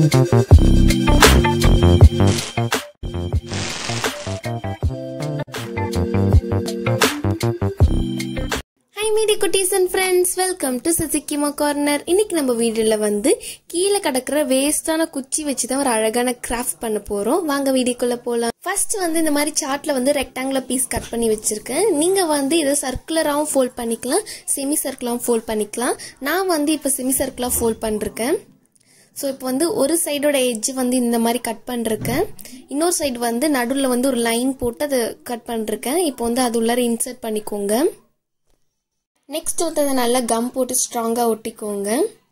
high மீடி குட்டீஸ் and friends welcome to சசிகிமா கார்னர் இன்னைக்கு நம்ம வீடியோல வந்து கீழே கிடக்குற வேஸ்டான குச்சி வச்சு தான் ஒரு அழகான கிராஃப்ட் பண்ண போறோம் வாங்க வீடியோக்குள்ள போலாம் ஃபர்ஸ்ட் வந்து இந்த மாதிரி சார்ட்ல வந்து ரெக்டாங்குலர் பீஸ் கட் பண்ணி வச்சிருக்கேன் நீங்க வந்து இதை சர்க்குலராகவும் ஃபோல்ட் பண்ணிக்கலாம் செமி சர்க்குலாகவும் ஃபோல்ட் பண்ணிக்கலாம் நான் வந்து இப்போ செமி சர்க்குலா ஃபோல்ட் பண்ணிருக்கேன் ஸோ இப்போ வந்து ஒரு சைடோட எட்ஜ் வந்து இந்த மாதிரி கட் பண்ணிருக்கேன் இன்னொரு சைடு வந்து நடுவில் வந்து ஒரு லைன் போட்டு அதை கட் பண்ணிருக்கேன் இப்போ வந்து அது உள்ளார இன்சர்ட் பண்ணிக்கோங்க நெக்ஸ்ட் வந்து அதை நல்லா கம் போட்டு ஸ்ட்ராங்காக ஒட்டிக்கோங்க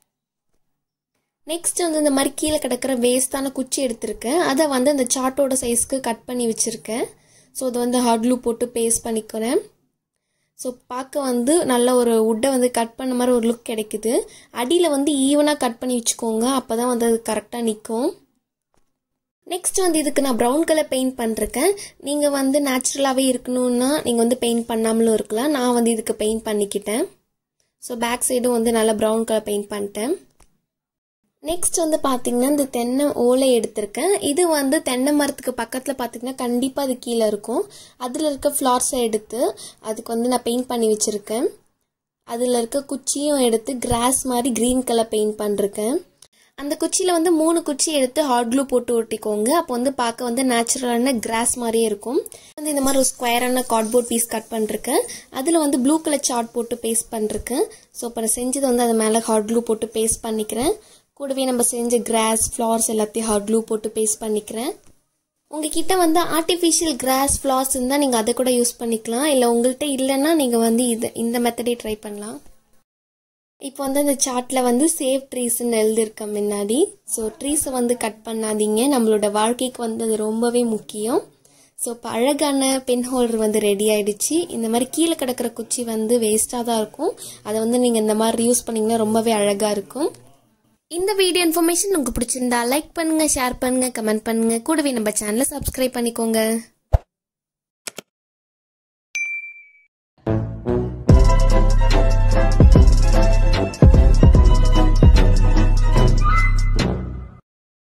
நெக்ஸ்ட் வந்து இந்த மாதிரி கீழே கிடக்கிற வேஸ்டான குச்சி எடுத்திருக்கேன் அதை வந்து அந்த சார்ட்டோட சைஸ்க்கு கட் பண்ணி வச்சுருக்கேன் ஸோ அதை வந்து ஹார்ட்லூ போட்டு பேஸ்ட் பண்ணிக்கிறேன் ஸோ பார்க்க வந்து நல்ல ஒரு உட்டை வந்து கட் பண்ண மாதிரி ஒரு லுக் கிடைக்குது அடியில் வந்து ஈவனாக கட் பண்ணி வச்சுக்கோங்க அப்போ தான் வந்து அது கரெக்டாக நிற்கும் நெக்ஸ்ட் வந்து இதுக்கு நான் ப்ரௌன் கலர் பெயிண்ட் பண்ணிருக்கேன் நீங்கள் வந்து நேச்சுரலாகவே இருக்கணும்னா நீங்கள் வந்து பெயிண்ட் பண்ணாமலும் இருக்கலாம் நான் வந்து இதுக்கு பெயிண்ட் பண்ணிக்கிட்டேன் ஸோ பேக் சைடும் வந்து நல்லா ப்ரௌன் கலர் பெயிண்ட் பண்ணிட்டேன் நெக்ஸ்ட் வந்து பார்த்தீங்கன்னா இந்த தென்னை ஓலை எடுத்திருக்கேன் இது வந்து தென்னை மரத்துக்கு பக்கத்தில் பார்த்தீங்கன்னா கண்டிப்பாக அது கீழே இருக்கும் அதில் இருக்க ஃப்ளார்ஸை எடுத்து அதுக்கு வந்து நான் பெயிண்ட் பண்ணி வச்சுருக்கேன் அதில் இருக்க குச்சியும் எடுத்து கிராஸ் மாதிரி க்ரீன் கலர் பெயிண்ட் பண்ணிருக்கேன் அந்த குச்சியில் வந்து மூணு குச்சி எடுத்து ஹாட் க்ளூ போட்டு ஒட்டிக்கோங்க அப்போ வந்து பார்க்க வந்து நேச்சுரலான கிராஸ் மாதிரியே இருக்கும் வந்து இந்த மாதிரி ஒரு ஸ்கொயரான கார்ட்போர்ட் பீஸ் கட் பண்ணிருக்கேன் அதில் வந்து ப்ளூ கலர் சார்ட் போட்டு பேஸ்ட் பண்ணிருக்கேன் ஸோ இப்போ நான் செஞ்சது வந்து அது மேலே ஹாட் க்ளூ போட்டு பேஸ்ட் பண்ணிக்கிறேன் கூடவே நம்ம செஞ்ச கிராஸ் ஃப்ளார்ஸ் எல்லாத்தையும் ஹாட் க்ளூ போட்டு பேஸ்ட் பண்ணிக்கிறேன் உங்ககிட்ட வந்து ஆர்டிஃபிஷியல் கிராஸ் ஃப்ளார்ஸ் இருந்தால் நீங்கள் அதை கூட யூஸ் பண்ணிக்கலாம் இல்லை உங்கள்கிட்ட இல்லைன்னா நீங்கள் வந்து இது இந்த மெத்தடே ட்ரை பண்ணலாம் இப்போ வந்து அந்த சார்ட்டில் வந்து சேவ் ட்ரீஸ்ன்னு எழுதியிருக்க முன்னாடி ஸோ ட்ரீஸை வந்து கட் பண்ணாதீங்க நம்மளோட வாழ்க்கைக்கு வந்து அது ரொம்பவே முக்கியம் ஸோ இப்போ அழகான பென் ஹோல்டர் வந்து ரெடி ஆயிடுச்சு இந்த மாதிரி கீழே கிடக்கிற குச்சி வந்து வேஸ்ட்டாக தான் இருக்கும் அதை வந்து நீங்கள் இந்த மாதிரி யூஸ் பண்ணிங்கன்னா ரொம்பவே அழகாக இருக்கும் இந்த வீடியோ இன்ஃபர்மேஷன் உங்களுக்கு பிடிச்சிருந்தா லைக் பண்ணுங்க ஷேர் பண்ணுங்க கமெண்ட் பண்ணுங்க கூடவே நம்ம சேனலை சப்ஸ்கிரைப் பண்ணிக்கோங்க